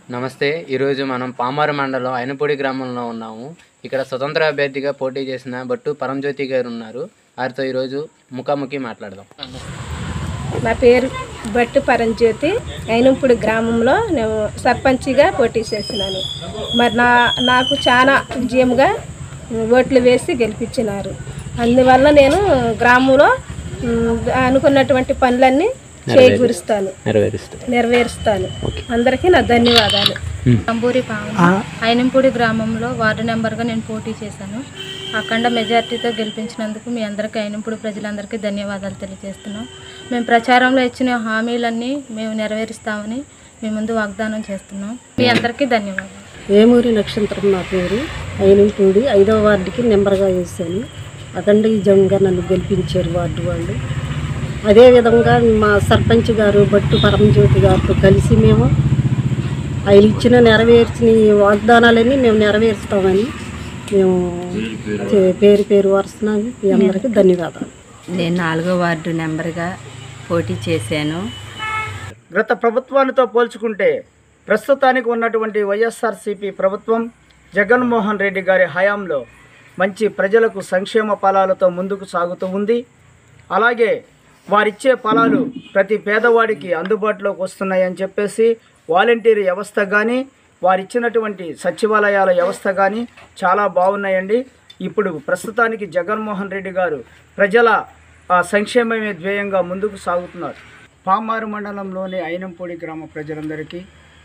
నమస్తే ఈరోజు మనం పామారు మండలం అయినపూడి గ్రామంలో ఉన్నాము ఇక్కడ స్వతంత్ర అభ్యర్థిగా పోటీ చేసిన బట్టు పరంజ్యోతి గారు ఉన్నారు వారితో ఈరోజు ముఖాముఖి మాట్లాడదాం నా పేరు బట్టు పరంజ్యోతి అయినంపుడు గ్రామంలో నేను సర్పంచిగా పోటీ చేసినాను మరి నా నాకు చాలా విజయంగా ఓట్లు వేసి గెలిపించినారు అందువల్ల నేను గ్రామంలో ఉమ్, అనుకున్నటువంటి పనులన్నీ చేకూరుస్తాను నెరవేరుస్తారు నెరవేరుస్తాను అందరికీ నా ధన్యవాదాలు అంబూరి పావని అయినంపూడి గ్రామంలో వార్డు నెంబర్గా నేను పోటీ చేశాను అఖండ మెజార్టీతో గెలిపించినందుకు మీ అందరికీ అయినంపూడి ప్రజలందరికీ ధన్యవాదాలు తెలియజేస్తున్నాం మేము ప్రచారంలో ఇచ్చిన హామీలన్నీ మేము నెరవేరుస్తామని మీ ముందు వాగ్దానం చేస్తున్నాం మీ అందరికీ ధన్యవాదాలు వేమూరి నక్షత్రం నా పేరు అయినంపూడి ఐదవ వార్డుకి నెంబర్గా వేశాను అఖండ విజయంగా నన్ను గెలిపించారు వార్డు వాళ్ళు అదేవిధంగా మా సర్పంచ్ గారు బట్టు పరమజ్యోతి గారితో కలిసి మేము ఆయన ఇచ్చిన నెరవేర్చిన ఈ వాగ్దానాలన్నీ మేము నెరవేరుస్తామని మేము చే- పేరు పేరు వరుస్తున్నాము మీ అందరికీ ధన్యవాదాలు నేను నాలుగో వార్డు నెంబర్గా పోటీ చేశాను గత ప్రభుత్వాలతో పోల్చుకుంటే ప్రస్తుతానికి ఉన్నటువంటి వైఎస్ఆర్సీపీ ప్రభుత్వం జగన్మోహన్ రెడ్డి గారి హయాంలో మంచి ప్రజలకు సంక్షేమ ఫలాలతో ముందుకు సాగుతూ ఉంది అలాగే వారిచ్చే ఫలాలు ప్రతి పేదవాడికి అందుబాటులోకి వస్తున్నాయని చెప్పేసి వాలంటీర్ వ్యవస్థ కానీ వారిచ్చినటువంటి సచివాలయాల వ్యవస్థ కానీ చాలా బాగున్నాయండి ఇప్పుడు ప్రస్తుతానికి జగన్మోహన్ రెడ్డి గారు ప్రజల ఆ, సంక్షేమమే ధ్యేయంగా ముందుకు సాగుతున్నారు పామారు మండలంలోని అయినంపూడి గ్రామ ప్రజలందరికీ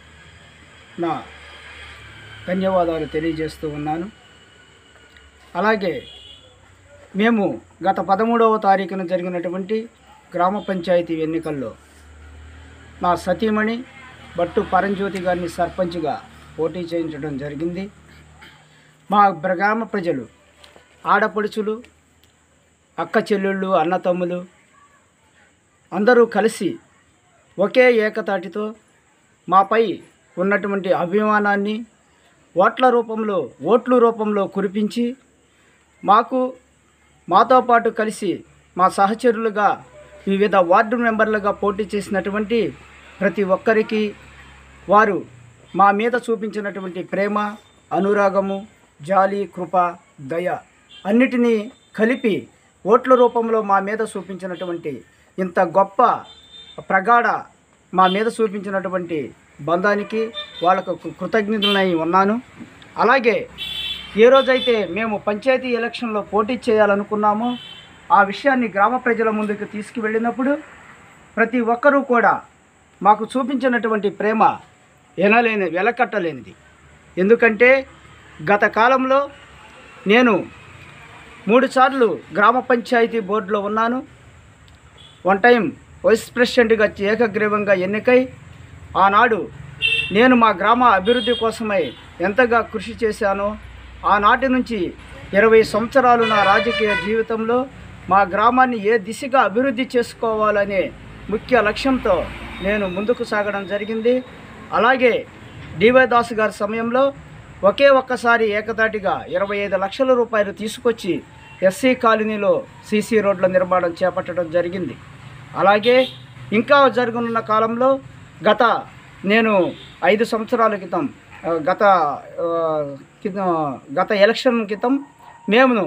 నా ధన్యవాదాలు తెలియజేస్తూ ఉన్నాను అలాగే మేము గత పదమూడవ తారీఖున జరిగినటువంటి గ్రామ పంచాయతీ ఎన్నికల్లో నా సతీమణి బట్టు పరంజ్యోతి గారిని సర్పంచ్గా పోటీ చేయించడం జరిగింది మా బ్ర- గ్రామ ప్రజలు ఆడపడుచులు అక్క చెల్లెళ్ళు అన్నతమ్ములు అందరూ కలిసి ఒకే ఏకతాటితో మాపై ఉన్నటువంటి అభిమానాన్ని ఓట్ల రూపంలో ఓట్ల రూపంలో కురిపించి మాకు మాతో పాటు కలిసి మా సహచరులుగా వివిధ వార్డు మెంబర్లుగా పోటీ చేసినటువంటి ప్రతి ఒక్కరికి వారు మా మీద చూపించినటువంటి ప్రేమ అనురాగము జాలి కృప దయ అన్నిటినీ కలిపి ఓట్ల రూపంలో మా మీద చూపించినటువంటి ఇంత గొప్ప ప్రగాఢ మా మీద చూపించినటువంటి బంధానికి వాళ్ళకు కృ- కృతజ్ఞతలై ఉన్నాను అలాగే ఏ రోజైతే మేము పంచాయతీ ఎలక్షన్లో పోటీ చేయాలనుకున్నామో ఆ విషయాన్ని గ్రామ ప్రజల ముందుకు తీసుకువెళ్ళినప్పుడు ప్రతి ఒక్కరూ కూడా మాకు చూపించినటువంటి ప్రేమ ఎనలేని వెలకట్టలేనిది ఎందుకంటే గత కాలంలో నేను మూడుసార్లు గ్రామ పంచాయతీ బోర్డులో ఉన్నాను వన్ టైం వైస్ ప్రెసిడెంట్గా ఏకగ్రీవంగా ఎన్నికై ఆనాడు నేను మా గ్రామ అభివృద్ధి కోసమై ఎంతగా కృషి చేశానో ఆనాటి నుంచి ఇరవై సంవత్సరాలు నా రాజకీయ జీవితంలో మా గ్రామాన్ని ఏ దిశగా అభివృద్ధి చేసుకోవాలనే ముఖ్య లక్ష్యంతో నేను ముందుకు సాగడం జరిగింది అలాగే డివై దాస్ గారి సమయంలో ఒకే ఒక్కసారి ఏకతాటిగా ఇరవై ఐదు లక్షల రూపాయలు తీసుకొచ్చి ఎస్సీ కాలనీలో సీసీ రోడ్ల నిర్మాణం చేపట్టడం జరిగింది అలాగే ఇంకా జరగనున్న కాలంలో గత నేను ఐదు సంవత్సరాల క్రితం ఆ, గత ఆ, క్రితం గత ఎలక్షన్ క్రితం మేము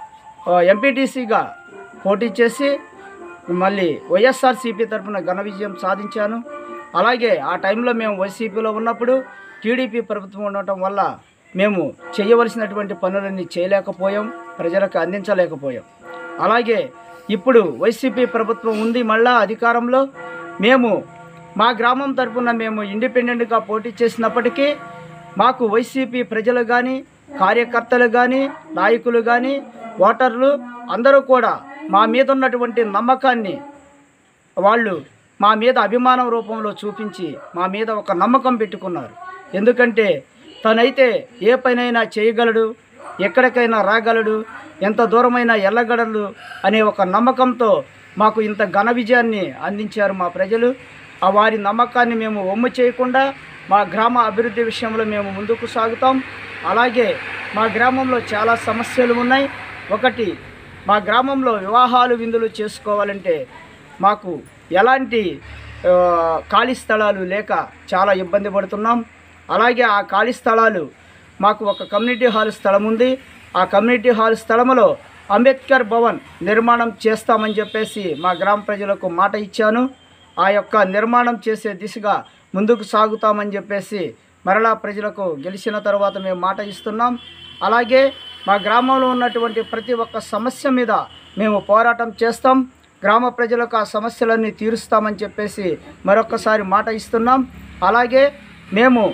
ఎంపీటీసీగా పోటీ చేసి మళ్ళీ వైఎస్ఆర్సీపీ తరఫున ఘన విజయం సాధించాను అలాగే ఆ టైంలో మేము వైసీపీలో ఉన్నప్పుడు టీడీపీ ప్రభుత్వం ఉండటం వల్ల మేము చేయవలసినటువంటి పనులన్నీ చేయలేకపోయాం ప్రజలకు అందించలేకపోయాం అలాగే ఇప్పుడు వైసీపీ ప్రభుత్వం ఉంది మళ్ళా అధికారంలో మేము మా గ్రామం తరఫున మేము ఇండిపెండెంట్గా పోటీ చేసినప్పటికీ మాకు వైసీపీ ప్రజలు కానీ కార్యకర్తలు కానీ నాయకులు కానీ ఓటర్లు అందరూ కూడా మా మీద ఉన్నటువంటి నమ్మకాన్ని వాళ్ళు మా మీద అభిమానం రూపంలో చూపించి మా మీద ఒక నమ్మకం పెట్టుకున్నారు ఎందుకంటే తనైతే ఏ పనైనా చేయగలడు ఎక్కడికైనా రాగలడు ఎంత దూరమైనా వెళ్ళగలడు అనే ఒక నమ్మకంతో మాకు ఇంత ఘన విజయాన్ని అందించారు మా ప్రజలు ఆ వారి నమ్మకాన్ని మేము ఒమ్ము చేయకుండా మా గ్రామ అభివృద్ధి విషయంలో మేము ముందుకు సాగుతాం అలాగే మా గ్రామంలో చాలా సమస్యలు ఉన్నాయి ఒకటి మా గ్రామంలో వివాహాలు విందులు చేసుకోవాలంటే మాకు ఎలాంటి ఆ, ఖాళీ స్థలాలు లేక చాలా ఇబ్బంది పడుతున్నాం అలాగే ఆ ఖాళీ స్థలాలు మాకు ఒక కమ్యూనిటీ హాల్ స్థలం ఉంది ఆ కమ్యూనిటీ హాల్ స్థలంలో అంబేద్కర్ భవన్ నిర్మాణం చేస్తామని చెప్పేసి మా గ్రామ ప్రజలకు మాట ఇచ్చాను ఆ యొక్క నిర్మాణం చేసే దిశగా ముందుకు సాగుతామని చెప్పేసి మరలా ప్రజలకు గెలిచిన తర్వాత మేము మాట ఇస్తున్నాం అలాగే మా గ్రామంలో ఉన్నటువంటి ప్రతి ఒక్క సమస్య మీద మేము పోరాటం చేస్తాం గ్రామ ప్రజలకు ఆ సమస్యలన్నీ తీరుస్తామని చెప్పేసి మరొకసారి మాట ఇస్తున్నాం అలాగే మేము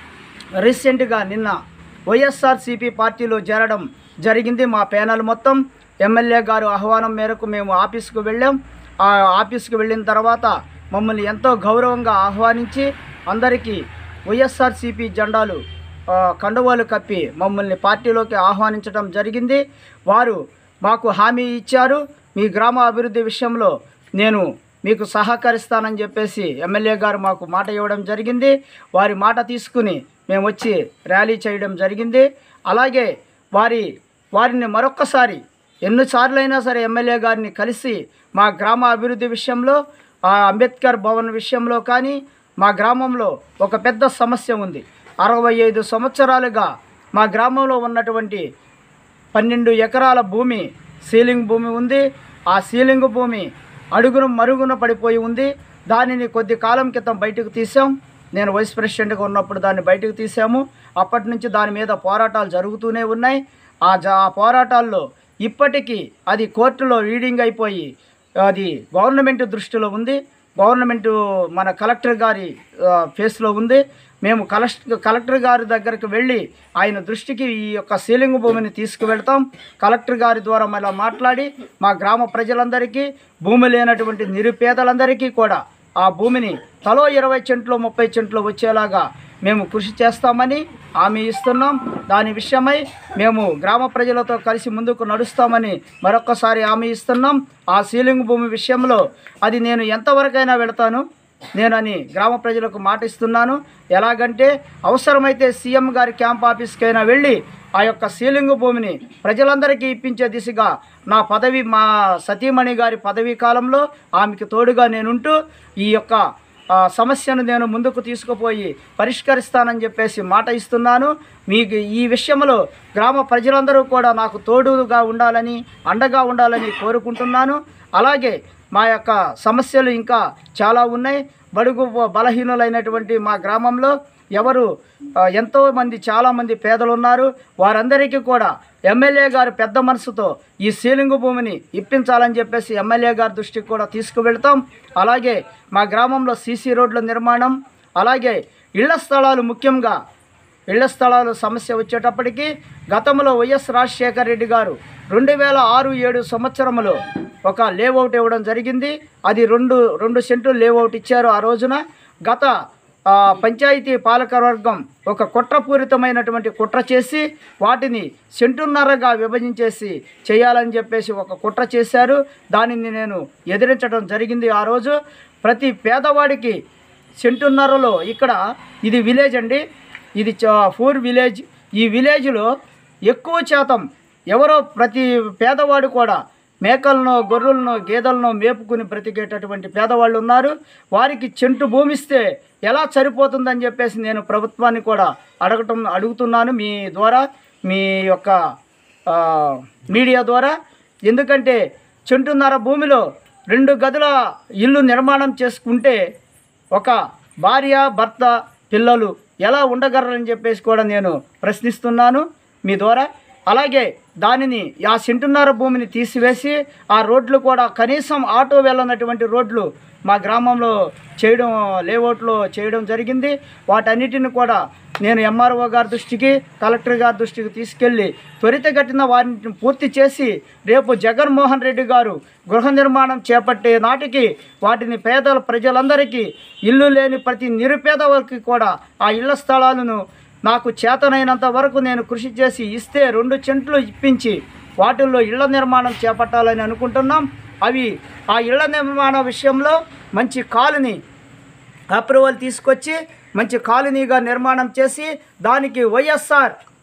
రీసెంట్గా నిన్న వైఎస్ఆర్సీపీ పార్టీలో చేరడం జరిగింది మా ప్యానల్ మొత్తం ఎమ్మెల్యే గారు ఆహ్వానం మేరకు మేము ఆఫీస్కు వెళ్ళాం ఆ ఆఫీస్కి వెళ్ళిన తర్వాత మమ్మల్ని ఎంతో గౌరవంగా ఆహ్వానించి అందరికీ వైఎస్ఆర్సీపీ జెండాలు ఆ, కండువాలు కప్పి మమ్మల్ని పార్టీలోకి ఆహ్వానించడం జరిగింది వారు మాకు హామీ ఇచ్చారు మీ గ్రామ అభివృద్ధి విషయంలో నేను మీకు సహకరిస్తానని చెప్పేసి ఎమ్మెల్యే గారు మాకు మాట ఇవ్వడం జరిగింది వారి మాట తీసుకుని మేము వచ్చి ర్యాలీ చేయడం జరిగింది అలాగే వారి వారిని మరొక్కసారి ఎన్నిసార్లైనా సరే ఎమ్మెల్యే గారిని కలిసి మా గ్రామ అభివృద్ధి విషయంలో ఆ అంబేద్కర్ భవన్ విషయంలో కానీ మా గ్రామంలో ఒక పెద్ద సమస్య ఉంది అరవై ఐదు సంవత్సరాలుగా మా గ్రామంలో ఉన్నటువంటి పన్నెండు ఎకరాల భూమి సీలింగ్ భూమి ఉంది ఆ సీలింగ్ భూమి అడుగున మరుగున పడిపోయి ఉంది దానిని కొద్ది కాలం క్రితం బయటకు తీసాం నేను వైస్ ప్రెసిడెంట్గా ఉన్నప్పుడు దాన్ని బయటకు తీసాము అప్పటి నుంచి దాని మీద పోరాటాలు జరుగుతూనే ఉన్నాయి ఆ జ ఆ పోరాటాల్లో ఇప్పటికీ అది కోర్టులో రీడింగ్ అయిపోయి అది గవర్నమెంట్ దృష్టిలో ఉంది గవర్నమెంట్ మన కలెక్టర్ గారి ఆ, ఫేస్లో ఉంది మేము కలెక్ట్ కలెక్టర్ గారి దగ్గరికి వెళ్ళి ఆయన దృష్టికి ఈ యొక్క సీలింగ్ భూమిని తీసుకువెళ్తాం కలెక్టర్ గారి ద్వారా మళ్ళీ మాట్లాడి మా గ్రామ ప్రజలందరికీ భూమి లేనటువంటి నిరుపేదలందరికీ కూడా ఆ భూమిని తలో ఇరవై చెంట్లు ముప్పై చెంట్లు వచ్చేలాగా మేము కృషి చేస్తామని హామీ ఇస్తున్నాం దాని విషయమై మేము గ్రామ ప్రజలతో కలిసి ముందుకు నడుస్తామని మరొక్కసారి హామీ ఇస్తున్నాం ఆ సీలింగ్ భూమి విషయంలో అది నేను ఎంతవరకైనా వెళతాను నేనని గ్రామ ప్రజలకు మాట ఇస్తున్నాను ఎలాగంటే అవసరమైతే సీఎం గారి క్యాంప్ ఆఫీస్కైనా వెళ్ళి ఆ యొక్క సీలింగ్ భూమిని ప్రజలందరికీ ఇప్పించే దిశగా నా పదవి మా సతీమణి గారి పదవీ కాలంలో ఆమెకి తోడుగా నేనుంటూ ఈ యొక్క ఆ, సమస్యను నేను ముందుకు తీసుకుపోయి పరిష్కరిస్తానని చెప్పేసి మాట ఇస్తున్నాను మీకు ఈ విషయంలో గ్రామ ప్రజలందరూ కూడా నాకు తోడుగా ఉండాలని అండగా ఉండాలని కోరుకుంటున్నాను అలాగే మా యొక్క సమస్యలు ఇంకా చాలా ఉన్నాయి బడుగు బలహీనులైనటువంటి మా గ్రామంలో ఎవరు ఆ, ఎంతో మంది చాలామంది పేదలు ఉన్నారు వారందరికీ కూడా ఎమ్మెల్యే గారు పెద్ద మనసుతో ఈ సీలింగ్ భూమిని ఇప్పించాలని చెప్పేసి ఎమ్మెల్యే గారి దృష్టికి కూడా తీసుకువెళ్తాం అలాగే మా గ్రామంలో సీసీ రోడ్ల నిర్మాణం అలాగే ఇళ్ల స్థలాలు ముఖ్యంగా ఇళ్ల స్థలాలు సమస్య వచ్చేటప్పటికి గతంలో వైఎస్ రాజశేఖర రెడ్డి గారు రెండు వేల ఆరు ఏడు సంవత్సరంలో ఒక లేఅవుట్ ఇవ్వడం జరిగింది అది రెండు రెండు సెంట్లు లేఅవుట్ ఇచ్చారు ఆ రోజున గత ఆ, పంచాయతీ పాలకవర్గం ఒక కుట్రపూరితమైనటువంటి కుట్ర చేసి వాటిని సెంటున్నరగా విభజించేసి చేయాలని చెప్పేసి ఒక కుట్ర చేశారు దానిని నేను ఎదిరించడం జరిగింది ఆ రోజు ప్రతి పేదవాడికి సెంటున్నరలో ఇక్కడ ఇది విలేజ్ అండి ఇది చ- ఫూర్ విలేజ్ ఈ విలేజ్లో ఎక్కువ శాతం ఎవరో ప్రతి పేదవాడు కూడా మేకలను గొర్రెలను గేదెలను మేపుకుని బ్రతికేటటువంటి పేదవాళ్ళు ఉన్నారు వారికి చెంటు భూమిస్తే ఎలా సరిపోతుందని చెప్పేసి నేను ప్రభుత్వాన్ని కూడా అడగటం అడుగుతున్నాను మీ ద్వారా మీ యొక్క ఆ, మీడియా ద్వారా ఎందుకంటే చెంటున్నర భూమిలో రెండు గదుల ఇల్లు నిర్మాణం చేసుకుంటే ఒక భార్య భర్త పిల్లలు ఎలా ఉండగలరని చెప్పేసి కూడా నేను ప్రశ్నిస్తున్నాను మీ ద్వారా అలాగే దానిని ఆ సెంటున్నర భూమిని తీసివేసి ఆ రోడ్లు కూడా కనీసం ఆటో వెళ్ళనటువంటి రోడ్లు మా గ్రామంలో చేయడం లేఅవుట్లో చేయడం జరిగింది వాటన్నిటిని కూడా నేను ఎంఆర్ఓ గారి దృష్టికి కలెక్టర్ గారి దృష్టికి తీసుకెళ్ళి త్వరితగతిన వారిని పూర్తి చేసి రేపు జగన్మోహన్ రెడ్డి గారు గృహ నిర్మాణం చేపట్టే నాటికి వాటిని పేదల ప్రజలందరికీ ఇల్లు లేని ప్రతి నిరుపేద వారికి కూడా ఆ ఇళ్ల స్థలాలను నాకు చేతనైనంత వరకు నేను కృషి చేసి ఇస్తే రెండు చెంట్లు ఇప్పించి వాటిల్లో ఇళ్ల నిర్మాణం చేపట్టాలని అనుకుంటున్నాం అవి ఆ ఇళ్ల నిర్మాణ విషయంలో మంచి కాలనీ అప్రూవల్ తీసుకొచ్చి మంచి కాలనీగా నిర్మాణం చేసి దానికి వైఎస్ఆర్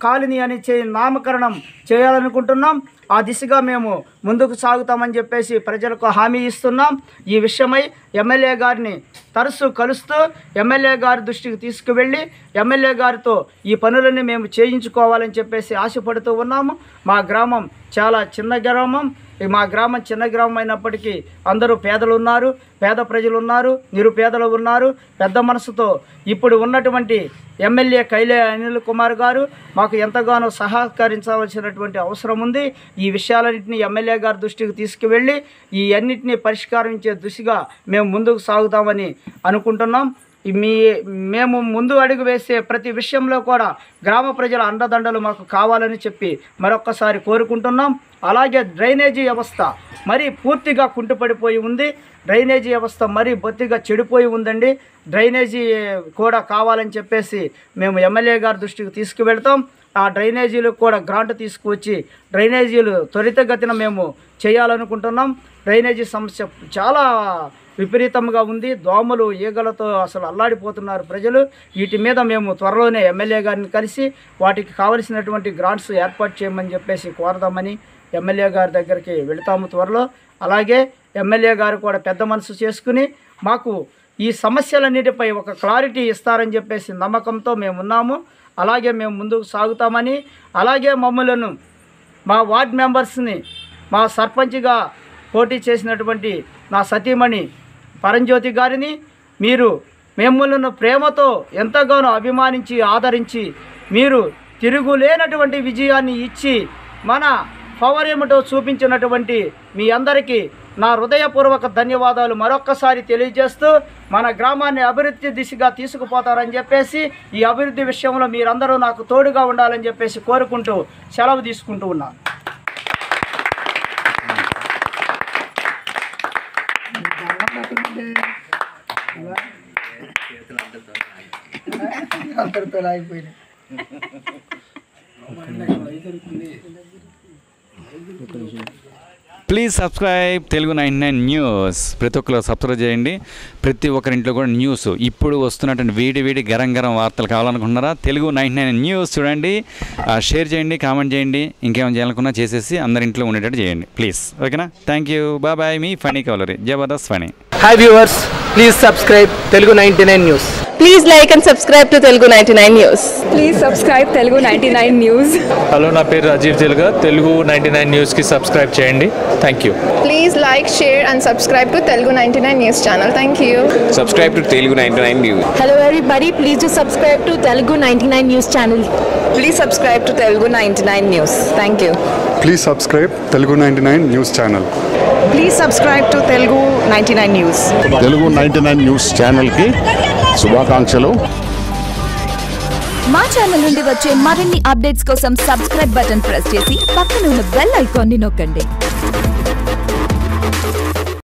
కాలనీ అని చే నామకరణం చేయాలనుకుంటున్నాం ఆ దిశగా మేము ముందుకు సాగుతామని చెప్పేసి ప్రజలకు హామీ ఇస్తున్నాం ఈ విషయమై ఎమ్మెల్యే గారిని తరచూ కలుస్తూ ఎమ్మెల్యే గారి దృష్టికి తీసుకువెళ్ళి ఎమ్మెల్యే గారితో ఈ పనులన్నీ మేము చేయించుకోవాలని చెప్పేసి ఆశపడుతూ ఉన్నాము మా గ్రామం చాలా చిన్న గ్రామం ఈ మా గ్రామం చిన్న గ్రామం అయినప్పటికీ అందరూ పేదలు ఉన్నారు పేద ప్రజలు ఉన్నారు నిరుపేదలు ఉన్నారు పెద్ద మనసుతో ఇప్పుడు ఉన్నటువంటి ఎమ్మెల్యే కైలే అనిల్ కుమార్ గారు మాకు ఎంతగానో సహకరించవలసినటువంటి అవసరం ఉంది ఈ విషయాలన్నింటినీ ఎమ్మెల్యే గారి దృష్టికి తీసుకువెళ్ళి ఈ అన్నింటినీ పరిష్కరించే దిశగా మేము ముందుకు సాగుతామని అనుకుంటున్నాం ఈ మీ మేము ముందు అడుగు వేసే ప్రతి విషయంలో కూడా గ్రామ ప్రజల అండదండలు మాకు కావాలని చెప్పి మరొక్కసారి కోరుకుంటున్నాం అలాగే డ్రైనేజీ వ్యవస్థ మరీ పూర్తిగా కుంటుపడిపోయి ఉంది డ్రైనేజీ వ్యవస్థ మరీ బొత్తిగా చెడిపోయి ఉందండి డ్రైనేజీ కూడా కావాలని చెప్పేసి మేము ఎమ్మెల్యే గారి దృష్టికి తీసుకువెళ్తాం ఆ డ్రైనేజీలకు కూడా గ్రాంట్ తీసుకువచ్చి డ్రైనేజీలు త్వరితగతిన మేము చేయాలనుకుంటున్నాం డ్రైనేజీ సమస్య చాలా విపరీతంగా ఉంది దోమలు ఈగలతో అసలు అల్లాడిపోతున్నారు ప్రజలు వీటి మీద మేము త్వరలోనే ఎమ్మెల్యే గారిని కలిసి వాటికి కావలసినటువంటి గ్రాంట్స్ ఏర్పాటు చేయమని చెప్పేసి కోరదామని ఎమ్మెల్యే గారి దగ్గరికి వెళతాము త్వరలో అలాగే ఎమ్మెల్యే గారు కూడా పెద్ద మనసు చేసుకుని మాకు ఈ సమస్యలన్నిటిపై ఒక క్లారిటీ ఇస్తారని చెప్పేసి నమ్మకంతో మేము ఉన్నాము అలాగే మేము ముందుకు సాగుతామని అలాగే మమ్మలను మా వార్డ్ మెంబర్స్ని మా సర్పంచ్గా పోటీ చేసినటువంటి నా సతీమణి పరంజ్యోతి గారిని మీరు మిమ్మల్ని ప్రేమతో ఎంతగానో అభిమానించి ఆదరించి మీరు తిరుగులేనటువంటి విజయాన్ని ఇచ్చి మన పవర్ ఏమిటో చూపించినటువంటి మీ అందరికీ నా హృదయపూర్వక ధన్యవాదాలు మరొక్కసారి తెలియజేస్తూ మన గ్రామాన్ని అభివృద్ధి దిశగా తీసుకుపోతారని చెప్పేసి ఈ అభివృద్ధి విషయంలో మీరందరూ నాకు తోడుగా ఉండాలని చెప్పేసి కోరుకుంటూ సెలవు తీసుకుంటూ ఉన్నాను please subscribe Telugu nine nine news ప్రతి ఒక్కరు సబ్స్క్రైబ్ చేయండి ప్రతి ఒక్కరింట్లో కూడా న్యూస్ ఇప్పుడు వస్తున్నటువంటి వేడి వేడి గరం గరం వార్తలు కావాలనుకుంటున్నారా తెలుగు నైన్ నైన్ న్యూస్ చూడండి ఆ, షేర్ చేయండి కామెంట్ చేయండి ఇంకేమైనా చేయాలనుకున్నా చేసేసి అందరి ఇంట్లో ఉండేటట్టు చేయండి ప్లీజ్ ఓకేనా థ్యాంక్ యూ బాయ్ బాయ్ మీ ఫనీ కవలరీ Jabardasth funny hi viewers please subscribe Telugu ninety nine news Please like and subscribe to Telugu 99 News. Please subscribe Telugu ninety nine news hello నా పేరు రాజీవ్ తెలుగా తెలుగు నైంటీ నైన్ న్యూస్కి సబ్స్క్రైబ్ చేయండి thank you Please like, share, and subscribe to Telugu 99 News channel. Thank you. subscribe to Telugu 99 News. Hello, everybody. Please do subscribe to Telugu 99 News channel. Please subscribe to Telugu 99 News. Thank you. Please subscribe Telugu ninety nine news channel please subscribe to Telugu ninety nine news Telugu ninety nine news ఛానల్కి శుభాకాంక్షలు మా channel నుండి వచ్చే మరిన్ని updates కోసం subscribe button press చేసి పక్కన ఉన్న బెల్ ఐకాన్ని నొక్కండి